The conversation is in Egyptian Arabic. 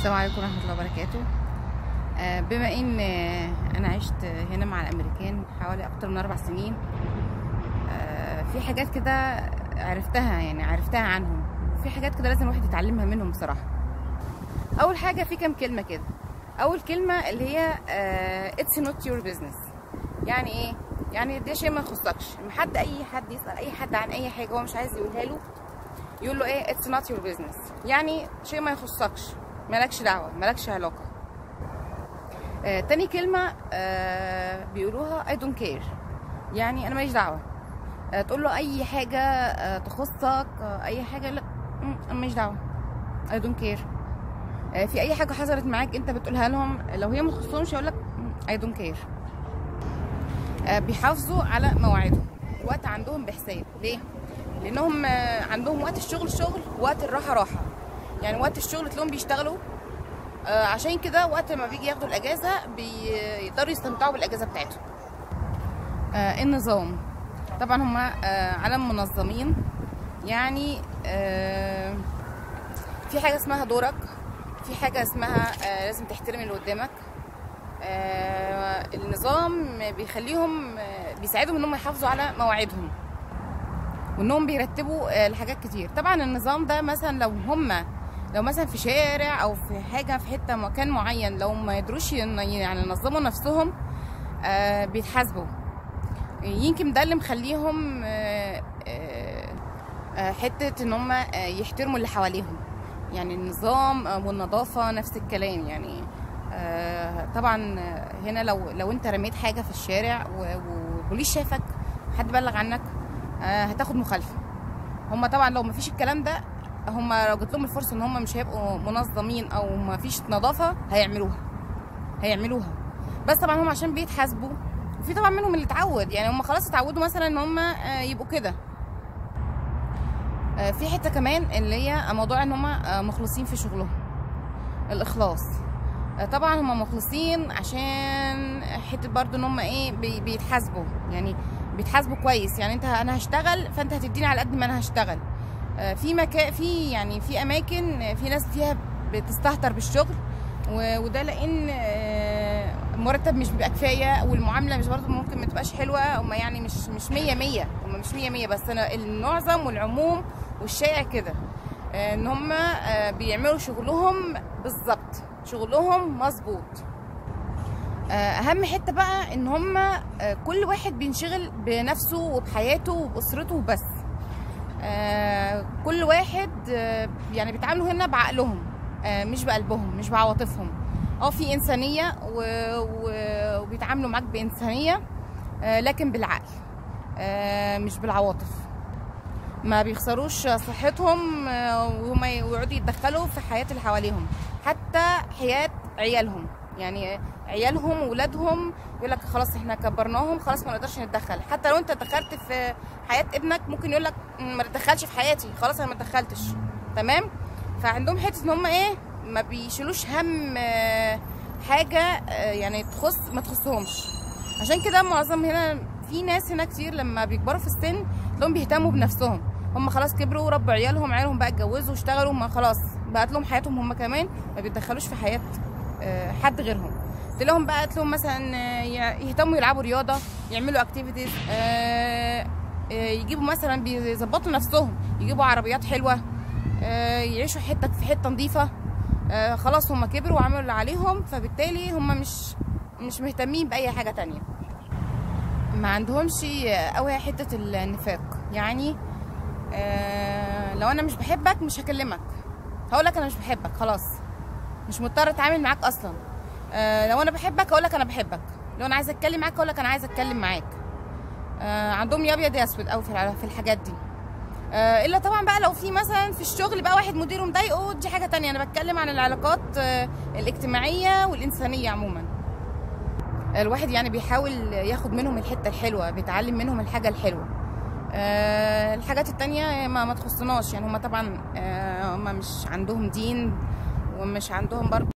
السلام عليكم ورحمة الله وبركاته آه، بما ان آه، انا عشت هنا مع الامريكان حوالي اكتر من اربع سنين آه، في حاجات كده عرفتها يعني عرفتها عنهم في حاجات كده لازم الواحد يتعلمها منهم بصراحة اول حاجة في كام كلمة كده اول كلمة اللي هي اتس نوت يور بزنس يعني ايه يعني ده شيء ما يخصكش لما حد اي حد يسأل اي حد عن اي حاجة هو مش عايز يقولها له يقول له ايه اتس نوت يور بزنس يعني شيء ما يخصكش مالكش دعوه مالكش علاقه آه تاني كلمه آه بيقولوها اي دونت كير يعني انا ماليش دعوه آه تقول له اي حاجه آه تخصك آه اي حاجه لا م، انا ماليش دعوه اي دونت كير آه في اي حاجه حصلت معاك انت بتقولها لهم لو هي ما تخصهمش يقول لك اي دونت كير بيحافظوا على مواعيدهم الوقت عندهم بحساب ليه لانهم آه، عندهم وقت الشغل شغل وقت الراحه راحه يعني وقت الشغل تلاقيهم بيشتغلوا آه، عشان كده وقت ما بيجي ياخدوا الاجازه بيقدروا يستمتعوا بالاجازه بتاعتهم آه، النظام طبعا هم عالم منظمين يعني آه، في حاجه اسمها دورك في حاجه اسمها آه، لازم تحترم اللي قدامك آه، النظام بيخليهم آه، بيساعدهم انهم يحافظوا على مواعيدهم وانهم بيرتبوا آه، لحاجات كتير طبعا النظام ده مثلا لو هم لو مثلا في شارع او في حاجه في حته مكان معين لو ما يقدروش ين- يعني ينظموا نفسهم آه، بيتحاسبوا يمكن ده اللي مخليهم آه، آه، آه، حته ان هم آه، يحترموا اللي حواليهم يعني النظام آه، والنظافه نفس الكلام يعني آه، طبعا آه، هنا لو لو انت رميت حاجه في الشارع و- والبوليس شافك حد بلغ عنك آه، هتاخد مخالفه هم طبعا لو مفيش الكلام ده هم لو جات لهم الفرصه ان هم مش هيبقوا منظمين او مفيش نظافه هيعملوها هيعملوها بس طبعا هم عشان بيتحاسبوا وفي طبعا منهم اللي اتعود يعني هم خلاص اتعودوا مثلا ان هم آه، يبقوا كده آه، في حته كمان اللي هي موضوع ان هم آه، مخلصين في شغلهم الاخلاص آه، طبعا هم مخلصين عشان حته برضو ان هم ايه بي- بيتحاسبوا يعني بيتحاسبوا كويس يعني انت انا هشتغل فانت هتديني على قد ما انا هشتغل آه، في مكان في يعني في اماكن آه، في ناس فيها بتستهتر بالشغل و- وده لان آه، المرتب مش بيبقى كفايه والمعامله مش برضه ممكن ما تبقاش حلوه هم يعني مش مش 100 100 هم مش 100 100 بس انا المعظم والعموم والشائع كده آه، ان هم آه، بيعملوا شغلهم بالظبط شغلهم مظبوط آه، اهم حته بقى ان هم آه، كل واحد بينشغل بنفسه وبحياته وباسرته وبس آه، كل واحد آه، يعني بيتعاملوا هنا بعقلهم آه، مش بقلبهم مش بعواطفهم اه في انسانيه و... و... وبيتعاملوا معاك بانسانيه آه، لكن بالعقل آه، مش بالعواطف ما بيخسروش صحتهم آه، وهم يقعدوا يتدخلوا في حياة اللي حواليهم حتى حياة عيالهم يعني عيالهم وولادهم يقول لك خلاص احنا كبرناهم خلاص ما نقدرش نتدخل حتى لو انت دخلت في حياة ابنك ممكن يقول لك ما تتدخلش في حياتي خلاص انا ما اتدخلتش تمام فعندهم حتة ان هم ايه ما بيشيلوش هم آه، حاجة آه، يعني تخص ما تخصهمش عشان كده معظم هنا في ناس هنا كتير لما بيكبروا في السن تلاقيهم بيهتموا بنفسهم هم خلاص كبروا وربوا عيالهم عيالهم بقى اتجوزوا واشتغلوا ما خلاص بقت لهم حياتهم هم كمان ما بيتدخلوش في حياه آه، حد غيرهم تلاقيهم بقى تلاقيهم مثلا آه، ي- يهتموا يلعبوا رياضه يعملوا اكتيفيتيز يجيبوا مثلا بيظبطوا نفسهم يجيبوا عربيات حلوه آه، يعيشوا حته في حته نظيفه آه، خلاص هم كبروا وعملوا اللي عليهم فبالتالي هم مش مش مهتمين باي حاجه تانية ما عندهمش قوي حته النفاق يعني آه لو انا مش بحبك مش هكلمك هقول لك انا مش بحبك خلاص مش مضطر اتعامل معاك اصلا آه لو انا بحبك هقول لك انا بحبك لو انا عايزه اتكلم معاك هقول لك انا عايزه اتكلم معاك آه عندهم يا ابيض يا اسود قوي في الع- في الحاجات دي آه الا طبعا بقى لو في مثلا في الشغل بقى واحد مديره مضايقه دي حاجه تانية انا بتكلم عن العلاقات آه الاجتماعيه والانسانيه عموما الواحد يعني بيحاول ياخد منهم الحته الحلوه بيتعلم منهم الحاجه الحلوه آه، الحاجات التانية ما ما تخصناش يعني هما طبعا آه، هما مش عندهم دين ومش عندهم برضه